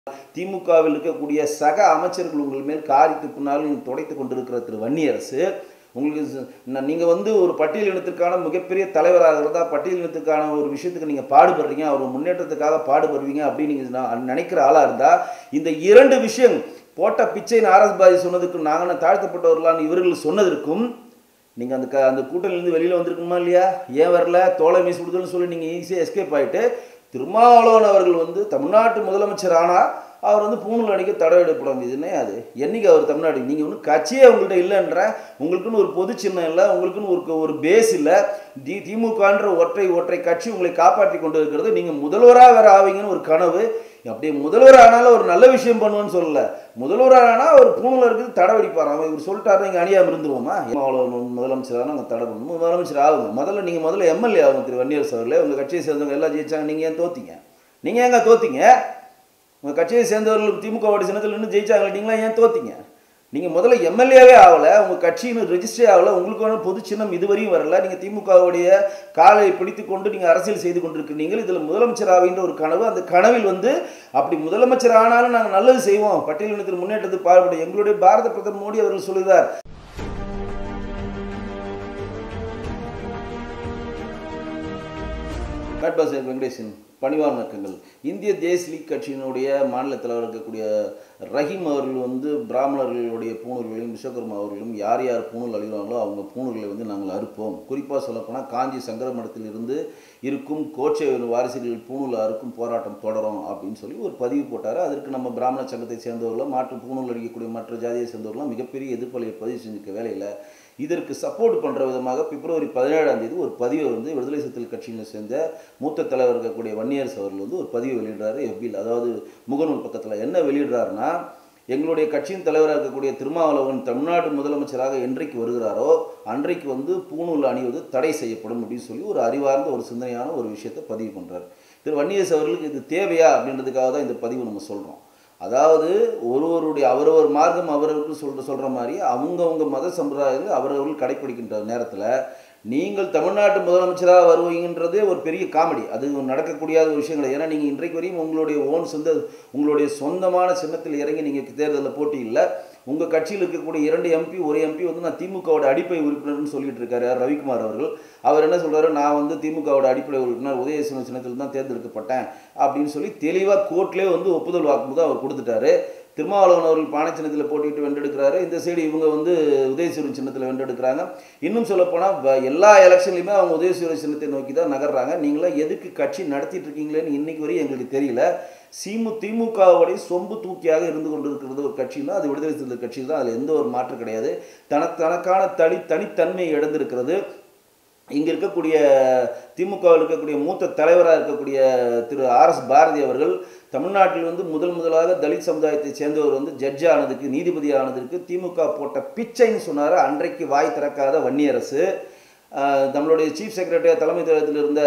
திமுகவில் இருக்கக்கூடிய சக அமைச்சர்கள் உங்கள் மேல் காரி துப்பினால் நீங்கள் துடைத்து கொண்டிருக்கிற திரு வன்னியரசு உங்களுக்கு ச- ந- நீங்க வந்து ஒரு பட்டியல் இனத்திற்கான மிகப்பெரிய தலைவராக இருந்தால் பட்டியல் இனத்துக்கான ஒரு விஷயத்துக்கு நீங்க பாடுபடுறீங்க அவர் முன்னேற்றத்துக்காக பாடுபடுவீங்க அப்படின்னு நீங்க நா- நினைக்கிற ஆளா இருந்தா இந்த இரண்டு விஷயம் போட்ட பிச்சைன்னு ஆர்எஸ் பாஜி சொன்னதுக்கும் நாங்கள் தாழ்த்தப்பட்டவர்களான்னு இவர்கள் சொன்னதற்கும் நீங்கள் அந்த க அந்த கூட்டணியிலேருந்து வெளியில் வந்திருக்குமா இல்லையா ஏன் வரல தோலை மீசி விடுதல்னு சொல்லி நீங்கள் ஈஸியாக எஸ்கேப் ஆகிட்டு திருமாவளவன் அவர்கள் வந்து தமிழ்நாட்டு முதலமைச்சர் ஆனால் அவர் வந்து பூணூல் அணிக்க தடை எடுப்படாது இதுனே அது என்னைக்கு அவர் தமிழ்நாடு நீங்கள் ஒன்றும் கட்சியே உங்கள்கிட்ட இல்லைன்ற உங்களுக்குன்னு ஒரு பொது சின்னம் இல்லை உங்களுக்குன்னு ஒரு ஒரு பேஸ் இல்லை தி திமுகன்ற ஒற்றை ஒற்றை கட்சி உங்களை காப்பாற்றி கொண்டு இருக்கிறது நீங்கள் முதல்வராக வேற ஆவீங்கன்னு ஒரு கனவு அப்படியே முதல்வர் ஆனாலும் ஒரு நல்ல விஷயம் பண்ணுவேன்னு சொல்லல முதல்வர் ஆனால் ஒரு பூணில் இருக்குது தடை வெடிப்பார் அவன் இவர் சொல்லிட்டாரு இங்கே அணியாமல் இருந்துருவோமா அவ்வளோ முதலமைச்சராக நாங்கள் தடை பண்ணணும் முதலமைச்சர் ஆகுங்க முதல்ல நீங்கள் முதல்ல எம்எல்ஏ ஆகுங்க திரு வன்னியரசு அவர்களே உங்கள் கட்சியை சேர்ந்தவங்க எல்லாம் ஜெயிச்சாங்க நீங்கள் ஏன் தோத்தீங்க நீங்கள் ஏங்க தோத்தீங்க உங்கள் கட்சியை சேர்ந்தவர்கள் திமுக வாடி சின்னத்தில் நின்று ஜெயிச்சாங்க நீங்களா ஏன் தோத்தீங்க நீங்கள் முதல்ல எம்எல்ஏவே ஆகலை உங்கள் கட்சியின் ரெஜிஸ்டரே ஆகலை உங்களுக்கு வேணும் பொது சின்னம் இதுவரையும் வரல நீங்கள் திமுகவுடைய காலை பிடித்து கொண்டு நீங்கள் அரசியல் செய்து கொண்டிருக்கிறீங்க இதில் முதலமைச்சர் ஆகின்ற ஒரு கனவு அந்த கனவில் வந்து அப்படி முதலமைச்சர் ஆனாலும் நாங்கள் நல்லது செய்வோம் பட்டியல் இனத்தின் முன்னேற்றத்துக்கு பாடுபடும் எங்களுடைய பாரத பிரதமர் மோடி அவர்கள் சொல்லுகிறார் காட்பாசன் வெங்கடேசன் பணிவான வணக்கங்கள் இந்திய தேசிய லீக் கட்சியினுடைய மாநில தலைவர் இருக்கக்கூடிய ரஹீம் அவர்கள் வந்து பிராமணர்களுடைய பூணூல்களையும் விஸ்வகர்மா அவர்களும் யார் யார் பூணூல் அழிவாங்களோ அவங்க பூணூல்களை வந்து நாங்கள் அறுப்போம் குறிப்பாக சொல்லப்போனால் காஞ்சி சங்கர மடத்தில் இருந்து இருக்கும் கோட்சை வாரிசுகள் பூணூல் அறுக்கும் போராட்டம் தொடரும் அப்படின்னு சொல்லி ஒரு பதிவு போட்டார் அதற்கு நம்ம பிராமண சங்கத்தை சேர்ந்தவர்களும் மாற்று பூணூல் அடிக்கக்கூடிய மற்ற ஜாதியை சேர்ந்தவர்களும் மிகப்பெரிய எதிர்ப்பலையை பதிவு செஞ்சுக்க வேலையில் இதற்கு சப்போர்ட் பண்ணுற விதமாக பிப்ரவரி பதினேழாம் தேதி ஒரு பதிவை வந்து விடுதலை சிறுத்தைகள் கட்சியில் சேர்ந்த மூத்த தலைவர் இருக்கக்கூடிய வன்னியரசு அவர்கள் வந்து ஒரு பதிவு வெளியிடுறாரு எஃபில் அதாவது முகநூல் பக்கத்தில் என்ன வெளியிடுறாருன்னா எங்களுடைய கட்சியின் தலைவராக இருக்கக்கூடிய திருமாவளவன் தமிழ்நாடு முதலமைச்சராக என்றைக்கு வருகிறாரோ அன்றைக்கு வந்து பூணூல் அணிவது தடை செய்யப்படும் அப்படின்னு சொல்லி ஒரு அறிவார்ந்த ஒரு சிந்தனையான ஒரு விஷயத்தை பதிவு பண்ணுறாரு திரு வன்னியரசு அவர்களுக்கு இது தேவையா அப்படின்றதுக்காக தான் இந்த பதிவு நம்ம சொல்கிறோம் அதாவது ஒருவருடைய அவரவர் மார்க்கம் அவரவருக்கு சொல்ற சொல்கிற மாதிரி அவங்கவுங்க மத சம்பிரதாயங்கள் அவரவர்கள் கடைப்பிடிக்கின்ற நேரத்தில் நீங்கள் தமிழ்நாட்டு முதலமைச்சராக வருவீங்கன்றதே ஒரு பெரிய காமெடி அது நடக்கக்கூடிய ஒரு விஷயம் கிடையாது ஏன்னா நீங்கள் இன்றைக்கு வரையும் உங்களுடைய ஓன் சொந்த உங்களுடைய சொந்தமான சின்னத்தில் இறங்கி நீங்கள் தேர்தலில் போட்டி இல்லை உங்கள் கட்சியில் இருக்கக்கூடிய இரண்டு எம்பி ஒரு எம்பி வந்து நான் திமுகவோட அடிப்படை உறுப்பினர்னு சொல்லிட்டு இருக்காரு யார் ரவிக்குமார் அவர்கள் அவர் என்ன சொல்றாரு நான் வந்து திமுகவோட அடிப்படை உறுப்பினர் உதயசிவன் சின்னத்தில் தான் தேர்ந்தெடுக்கப்பட்டேன் அப்படின்னு சொல்லி தெளிவாக கோர்ட்லேயே வந்து ஒப்புதல் வாக்குமூலம் அவர் கொடுத்துட்டாரு திருமாவளவன் அவர்கள் பானை சின்னத்தில் போட்டிட்டு வென்றெடுக்கிறாரு இந்த சைடு இவங்க வந்து உதயசூரியன் சின்னத்தில் வென்றெடுக்கிறாங்க இன்னும் சொல்லப்போனால் எல்லா எலெக்ஷன்லையுமே அவங்க உதயசூரியன் சின்னத்தை நோக்கி தான் நகர்றாங்க நீங்களாம் எதுக்கு கட்சி நடத்திட்டு இருக்கீங்களேன்னு இன்னைக்கு வரையும் எங்களுக்கு தெரியல சிமு திமுகவுடைய சொம்பு தூக்கியாக இருந்து கொண்டிருக்கிறது ஒரு கட்சின்னா அது விடுதலை சிறுத்தைகள் கட்சி தான் அதில் எந்த ஒரு மாற்றம் கிடையாது தனக்கு தனக்கான தனி தனித்தன்மை இழந்திருக்கிறது இங்கே இருக்கக்கூடிய திமுகவில் இருக்கக்கூடிய மூத்த தலைவராக இருக்கக்கூடிய திரு ஆர் எஸ் பாரதி அவர்கள் தமிழ்நாட்டில் வந்து முதல் முதலாக தலித் சமுதாயத்தை சேர்ந்தவர் வந்து ஜட்ஜ் ஆனதுக்கு நீதிபதி ஆனதுக்கு திமுக போட்ட பிச்சைன்னு சொன்னார் அன்றைக்கு வாய் திறக்காத வன்னியரசு ஆஹ் நம்மளுடைய சீஃப் செக்ரட்டரியாக தலைமை தலைவத்தில் இருந்த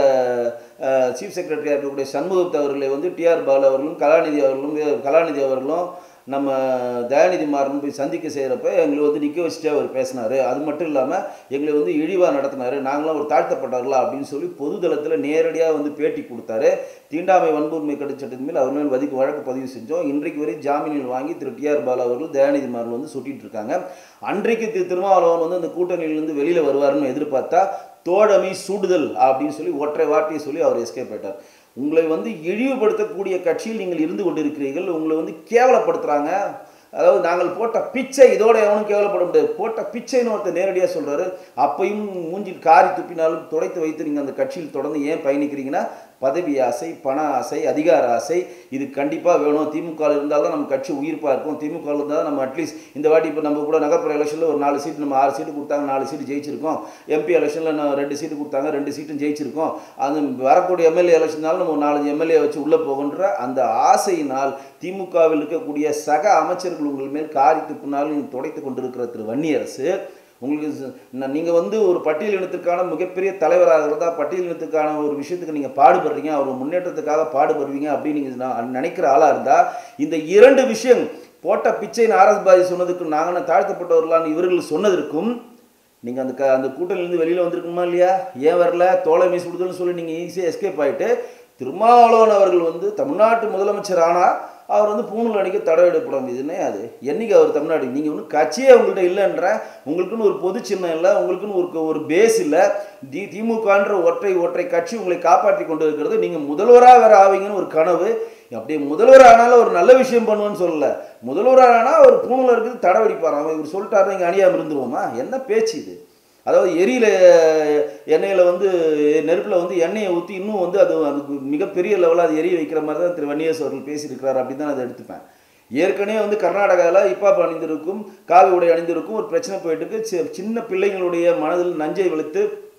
சீஃப் செக்ரட்டரியாக இருக்கக்கூடிய சண்முகத் அவர்களை வந்து டிஆர் பாலு அவர்களும் கலாநிதி அவர்களும் கலாநிதி அவர்களும் நம்ம தயாநிதி மாறன் போய் சந்திக்க செய்கிறப்ப எங்களை வந்து நிற்க வச்சுட்டே அவர் பேசினார் அது மட்டும் இல்லாமல் எங்களை வந்து இழிவாக நடத்தினார் நாங்களாம் ஒரு தாழ்த்தப்பட்டார்களா அப்படின்னு சொல்லி பொதுதளத்தில் நேரடியாக வந்து பேட்டி கொடுத்தாரு தீண்டாமை வன்புரிமை கட்டு சட்டத்தின் மேல் அவர் மேல் வதிக்கு வழக்கு பதிவு செஞ்சோம் இன்றைக்கு வரை ஜாமீனில் வாங்கி திரு டிஆர் பாலு அவர்கள் தயாநிதி மாறன் வந்து சுட்டிட்டு இருக்காங்க அன்றைக்கு திரு திருமாவளவன் வந்து அந்த கூட்டணியிலிருந்து வெளியில் வருவாருன்னு எதிர்பார்த்தா தோழமை சுடுதல் அப்படின்னு சொல்லி ஒற்றை வார்த்தையை சொல்லி அவர் எஸ்கேப் ஆயிட்டார் உங்களை வந்து இழிவுபடுத்தக்கூடிய கட்சியில் நீங்கள் இருந்து கொண்டிருக்கிறீர்கள் உங்களை வந்து கேவலப்படுத்துகிறாங்க அதாவது நாங்கள் போட்ட பிச்சை இதோட எவனும் கேவலப்பட முடியாது போட்ட பிச்சைன்னு ஒருத்தர் நேரடியாக சொல்கிறாரு அப்பையும் மூஞ்சில் காரி துப்பினாலும் துடைத்து வைத்து நீங்கள் அந்த கட்சியில் தொடர்ந்து ஏன் பயணிக்கிறீங்கன்னா பதவி ஆசை பண ஆசை அதிகார ஆசை இது கண்டிப்பாக வேணும் திமுக இருந்தால் தான் நம்ம கட்சி உயிர்ப்பாக இருக்கும் திமுக இருந்தால் தான் நம்ம அட்லீஸ்ட் இந்த வாட்டி இப்போ நம்ம கூட நகர்ப்புற எலெக்ஷனில் ஒரு நாலு சீட்டு நம்ம ஆறு சீட்டு கொடுத்தாங்க நாலு சீட்டு ஜெயிச்சிருக்கோம் எம்பி எலெக்ஷனில் நான் ரெண்டு சீட்டு கொடுத்தாங்க ரெண்டு சீட்டும் ஜெயிச்சிருக்கோம் அது வரக்கூடிய எம்எல்ஏ எலெக்ஷனாலும் நம்ம ஒரு நாலஞ்சு எம்எல்ஏ வச்சு உள்ளே போகின்ற அந்த ஆசையினால் திமுகவில் இருக்கக்கூடிய சக அமைச்சர்கள் உங்கள் மேல் காரி துப்பினால் நீங்கள் துடைத்து கொண்டிருக்கிற திரு வன்னியரசு உங்களுக்கு நீங்கள் வந்து ஒரு பட்டியல் இனத்திற்கான மிகப்பெரிய தலைவராக இருந்தால் பட்டியல் இனத்துக்கான ஒரு விஷயத்துக்கு நீங்கள் பாடுபடுறீங்க அவர் முன்னேற்றத்துக்காக பாடுபடுவீங்க அப்படின்னு நீங்கள் நினைக்கிற ஆளாக இருந்தால் இந்த இரண்டு விஷயம் போட்ட பிச்சைன்னு ஆர்எஸ் பாஜி சொன்னதுக்கும் நாங்கள் தாழ்த்தப்பட்டவர்களான்னு இவர்கள் சொன்னதற்கும் நீங்கள் அந்த க அந்த கூட்டணியிலேருந்து வெளியில் வந்திருக்குமா இல்லையா ஏன் வரல தோலை மீசி விடுதல்னு சொல்லி நீங்கள் ஈஸியாக எஸ்கேப் ஆகிட்டு திருமாவளவன் அவர்கள் வந்து தமிழ்நாட்டு முதலமைச்சர் ஆனால் அவர் வந்து பூணூல் அடிக்க தடை எடுப்படம் இதுன்னே அது என்னைக்கு அவர் தமிழ்நாடு நீங்கள் ஒன்றும் கட்சியே உங்கள்கிட்ட இல்லைன்ற உங்களுக்குன்னு ஒரு பொது சின்னம் இல்லை உங்களுக்குன்னு ஒரு ஒரு பேஸ் இல்லை தி திமுகன்ற ஒற்றை ஒற்றை கட்சி உங்களை காப்பாற்றி கொண்டு இருக்கிறது நீங்கள் முதல்வராக வேற ஆவீங்கன்னு ஒரு கனவு அப்படியே முதல்வர் ஆனாலும் ஒரு நல்ல விஷயம் பண்ணுவேன்னு சொல்லல முதல்வர் ஆனால் ஒரு பூணூல் இருக்குது தடை அடிப்பார் அவன் இவர் சொல்லிட்டாரு நீங்கள் அணியாமல் இருந்துருவோமா என்ன பேச்சு இது அதாவது எரியில எண்ணெயில் வந்து நெருப்பில் வந்து எண்ணெயை ஊற்றி இன்னும் வந்து அது அதுக்கு மிகப்பெரிய லெவலில் அது எரிய வைக்கிற மாதிரி தான் திரு வன்னியஸ் அவர்கள் பேசியிருக்கிறார் அப்படி தான் அதை எடுத்துப்பேன் ஏற்கனவே வந்து கர்நாடகாவில் இப்பாப்பு அணிந்திருக்கும் காவி உடை அணிந்திருக்கும் ஒரு பிரச்சனை போயிட்டு இருக்கு. சி- சின்ன பிள்ளைங்களுடைய மனதில் நஞ்சை வெளுத்து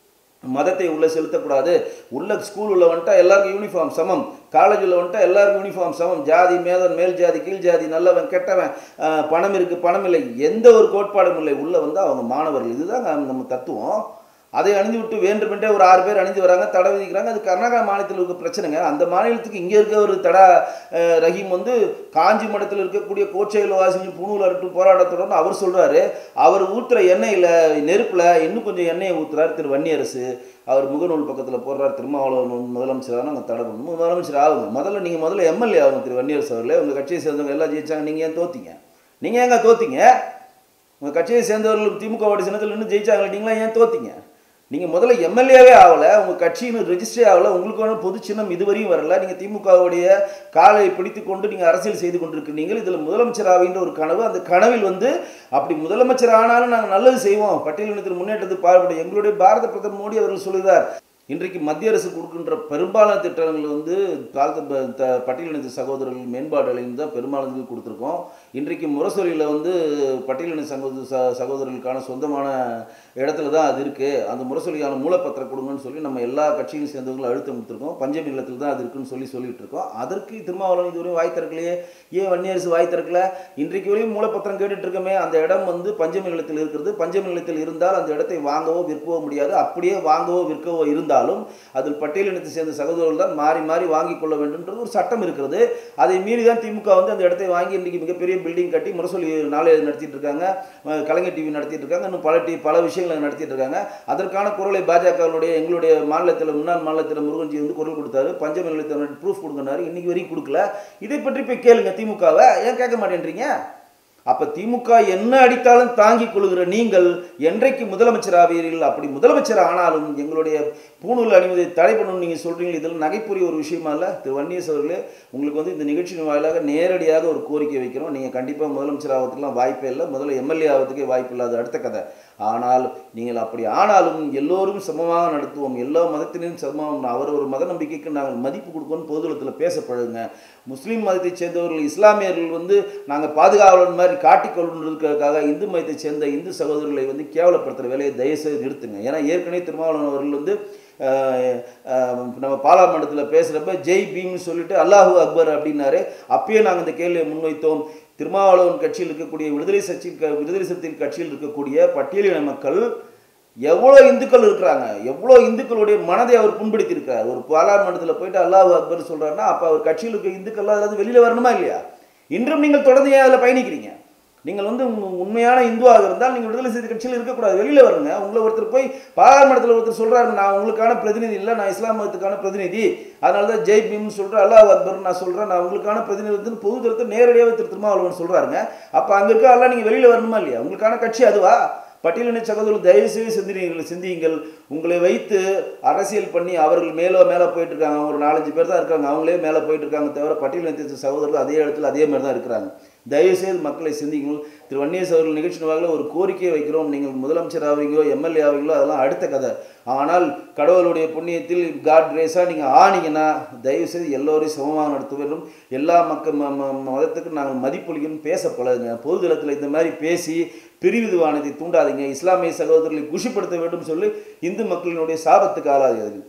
மதத்தை உள்ள செலுத்தக்கூடாது உள்ள ஸ்கூல் உள்ள வந்துட்டா எல்லாருக்கும் யூனிஃபார்ம் சமம் காலேஜில் வந்துட்டா எல்லாருக்கும் யூனிஃபார்ம் சமம் ஜாதி மேதன் மேல் ஜாதி கீழ் ஜாதி நல்லவன் கெட்டவன் ஆஹ், பணம் இருக்கு பணம் இல்லை எந்த ஒரு கோட்பாடும் இல்லை உள்ள வந்து அவங்க மாணவர்கள் இதுதான் நம்ம தத்துவம் அதை அணிந்து விட்டு வேண்டுமென்றே ஒரு ஆறு பேர் அணிந்து வராங்க தடை விதிக்கிறாங்க அது கர்நாடகா மாநிலத்தில் இருக்க பிரச்சனைங்க அந்த மாநிலத்துக்கு இங்கே இருக்க ஒரு தடா அஹ், ரஹீம் வந்து காஞ்சி மடத்தில் இருக்கக்கூடிய கோச்சையில் வாசிஞ்சு பூணூல் அரட்டு போராட்டத்தோட அவர் சொல்றாரு அவர் ஊத்துற எண்ணெயில் நெருப்பில் இன்னும் கொஞ்சம் எண்ணெயை ஊத்துறாரு திரு வன்னியரசு அவர் முகநூல் பக்கத்தில் போடுறார் திருமாவளவன் முதலமைச்சராக நாங்கள் தடை பண்ணணும் முதலமைச்சர் ஆகுங்க முதல்ல நீங்கள் முதல்ல எம்எல்ஏ ஆகுங்க திரு வன்னியரசு அவர்களே உங்கள் கட்சியை சேர்ந்தவங்க எல்லாம் ஜெயிச்சாங்க நீங்கள் ஏன் தோத்தீங்க நீங்கள் ஏங்க தோத்தீங்க உங்கள் கட்சியை சேர்ந்தவர்கள் திமுகவோட சின்னத்தில் நின்று ஜெயிச்சாங்க நீங்களாம் ஏன் தோத்தீங்க நீங்கள் முதல்ல எம்எல்ஏவே ஆகலை உங்கள் கட்சியின் ரெஜிஸ்டரே ஆகலை உங்களுக்கு வேணும் பொது சின்னம் இதுவரையும் வரல நீங்கள் திமுகவுடைய காலை பிடித்து கொண்டு நீங்கள் அரசியல் செய்து கொண்டிருக்கிறீர்கள் இதில் முதலமைச்சர் ஆகின்ற ஒரு கனவு அந்த கனவில் வந்து அப்படி முதலமைச்சர் ஆனாலும் நாங்கள் நல்லது செய்வோம் பட்டியலினத்தில் முன்னேற்றத்துக்கு பாடுபடும் எங்களுடைய பாரத பிரதமர் மோடி அவர்கள் சொல்லுகிறார் இன்றைக்கு மத்திய அரசு கொடுக்கின்ற பெரும்பாலான திட்டங்கள் வந்து தாழ்த்த ப- த- பட்டியலினத்து சகோதரர்கள் மேம்பாடு அடைந்து தான் பெரும்பாலானதுக்கு கொடுத்துருக்கோம் இன்றைக்கு முரசொலியில் வந்து பட்டியலின சகோதர ச சகோதரர்களுக்கான சொந்தமான இடத்துல தான் அது இருக்குது அந்த முரசொலிக்கான மூலப்பத்திரம் கொடுங்கன்னு சொல்லி நம்ம எல்லா கட்சியும் சேர்ந்தவங்களும் அழுத்தம் கொடுத்துருக்கோம் பஞ்சமி இல்லத்தில் தான் அது இருக்குன்னு சொல்லி சொல்லிட்டு இருக்கோம் அதற்கு திருமாவளவன் இதுவரையும் வாய் திறக்கலையே ஏன் வன்னியரசு வாய் திறக்கல இன்றைக்கு வரையும் மூலப்பத்திரம் கேட்டுட்டு இருக்கோமே அந்த இடம் வந்து பஞ்சமி நிலத்தில் இருக்கிறது பஞ்சமி நிலத்தில் இருந்தால் அந்த இடத்தை வாங்கவோ விற்கவோ முடியாது அப்படியே வாங்கவோ விற்கவோ இருந்தாலும் அதில் பட்டியலினத்தை சேர்ந்த சகோதரர்கள் தான் மாறி மாறி வாங்கிக் கொள்ள வேண்டும்ன்றது ஒரு சட்டம் இருக்கிறது அதை மீறி தான் திமுக வந்து அந்த இடத்தை வாங்கி இன்றைக்கி மிகப்பெரிய பில்டிங் கட்டி முரசொலி நாளேடு நடத்திட்டு இருக்காங்க அஹ் கலைஞர் டிவி நடத்திட்டு இருக்காங்க இன்னும் பல டி பல விஷயங்களை நடத்திட்டு இருக்காங்க அதற்கான குரலை பாஜகவுடைய எங்களுடைய மாநிலத்தில் முன்னாள் மாநிலத்தில் முருகன்ஜி வந்து குரல் கொடுத்தாரு பஞ்சமி நிலையத்தில் ப்ரூஃப் கொடுங்கனாரு இன்னைக்கு வரைக்கும் கொடுக்கல இதை பற்றி போய் கேளுங்க திமுகவை ஏன் கேட்க மாட்டேன்றீங்க அப்ப திமுக என்ன அடித்தாலும் தாங்கிக் கொள்கிற நீங்கள் என்றைக்கு முதலமைச்சர் ஆவீர்கள் அப்படி முதலமைச்சர் ஆனாலும் எங்களுடைய பூணூல் அணிவதை தடை பண்ணணும் நீங்க சொல்றீங்க இதில் நகைப்புரிய ஒரு விஷயமா இல்ல திரு வன்னியஸ் அவர்களே உங்களுக்கு வந்து இந்த நிகழ்ச்சியின் வாயிலாக நேரடியாக ஒரு கோரிக்கை வைக்கிறோம் நீங்க கண்டிப்பா முதலமைச்சர் ஆகிறதுக்குலாம் வாய்ப்பே இல்லை முதல்ல எம்எல்ஏ ஆகிறதுக்கே வாய்ப்பு இல்லை அது அடுத்த கதை ஆனால் நீங்கள் அப்படி ஆனாலும் எல்லோரும் சமமாக நடத்துவோம் எல்லா மதத்தினரும் சமமாக அவர் ஒரு மத நம்பிக்கைக்கு நாங்கள் மதிப்பு கொடுக்கணும்னு பொதுலத்தில் பேசப்படுங்க முஸ்லீம் மதத்தைச் சேர்ந்தவர்கள் இஸ்லாமியர்கள் வந்து நாங்கள் பாதுகாவலன் மாதிரி காட்டிக்கொள்வதற்காக இந்து மதத்தைச் சேர்ந்த இந்து சகோதரர்களை வந்து கேவலப்படுத்துகிற வேலையை தயவுசெய்து நிறுத்துங்க ஏன்னா ஏற்கனவே திருமாவளவன் அவர்கள் வந்து ஆஹ், ஆஹ், நம்ம பாராளுமன்றத்தில் பேசுகிறப்ப ஜெய் பீம்னு சொல்லிட்டு அல்லாஹு அக்பர் அப்படின்னாரு அப்பயே நாங்கள் இந்த கேள்வியை முன்வைத்தோம் திருமாவளவன் கட்சியில் இருக்கக்கூடிய விடுதலை சச்சி விடுதலை சிறுத்தைகள் கட்சியில் இருக்கக்கூடிய பட்டியலின மக்கள் எவ்வளோ இந்துக்கள் இருக்கிறாங்க எவ்வளோ இந்துக்களுடைய மனதை அவர் புண்படுத்தியிருக்கார் ஒரு பாராளுமன்றத்தில் போயிட்டு அல்லாஹ் அக்பர் சொல்றாருன்னா அப்போ அவர் கட்சியில் இருக்க இந்துக்கள்லாம் அதாவது வெளியில் வரணுமா இல்லையா இன்றும் நீங்கள் தொடர்ந்து ஏன் அதில் பயணிக்கிறீங்க நீங்கள் வந்து உங்க உண்மையான இந்துவாக இருந்தால் நீங்கள் விடுதலை செய்தி கட்சியில் இருக்கக்கூடாது வெளியில் வருங்க உங்களை ஒருத்தர் போய் பாராளுமன்றத்தில் ஒருத்தர் சொல்றாரு நான் உங்களுக்கான பிரதிநிதி இல்லை நான் இஸ்லாம் மதத்துக்கான பிரதிநிதி அதனால தான் ஜெய் பீம்னு சொல்கிறேன் அல்லாஹ் அக்பர் நான் சொல்கிறேன் நான் உங்களுக்கான பிரதிநிதி வந்து பொது தரத்தை நேரடியாக திரு திருமாவளவன் சொல்கிறாருங்க அப்போ அங்கே இருக்க எல்லாம் நீங்கள் வெளியில் வரணுமா இல்லையா உங்களுக்கான கட்சி அதுவா பட்டியலின சகோதரர்கள் தயவு செய்து சிந்தினீர்கள் சிந்தியுங்கள் உங்களை வைத்து அரசியல் பண்ணி அவர்கள் மேலே மேலே போயிட்டு இருக்காங்க ஒரு நாலஞ்சு பேர் தான் இருக்காங்க அவங்களே மேலே போயிட்டு இருக்காங்க தவிர பட்டியலினத்தை சகோதரர்கள் அதே இடத்துல அதே மாதிரி தான் இருக்கிறாங்க தயவு செய்து மக்களை சிந்திங்கள் திரு வன்னியஸ் அவர்கள் நிகழ்ச்சி நிர்வாகில் ஒரு கோரிக்கையை வைக்கிறோம் நீங்கள் முதலமைச்சர் ஆவீங்களோ எம்எல்ஏ ஆவீங்களோ அதெல்லாம் அடுத்த கதை ஆனால் கடவுளுடைய புண்ணியத்தில் காட் கிரேஸாக நீங்கள் ஆனீங்கன்னா தயவு செய்து எல்லோரையும் சமமாக நடத்த வேண்டும் எல்லா மக்கள் ம- ம- மதத்துக்கும் நாங்கள் மதிப்பொலிக்கணும் பேச பழகுங்க பொதுதளத்தில் இந்த மாதிரி பேசி பிரிவிதுவானத்தை தூண்டாதீங்க இஸ்லாமிய சகோதரர்களை குஷிப்படுத்த வேண்டும் சொல்லி இந்து மக்களினுடைய சாபத்துக்கு ஆளாகிறது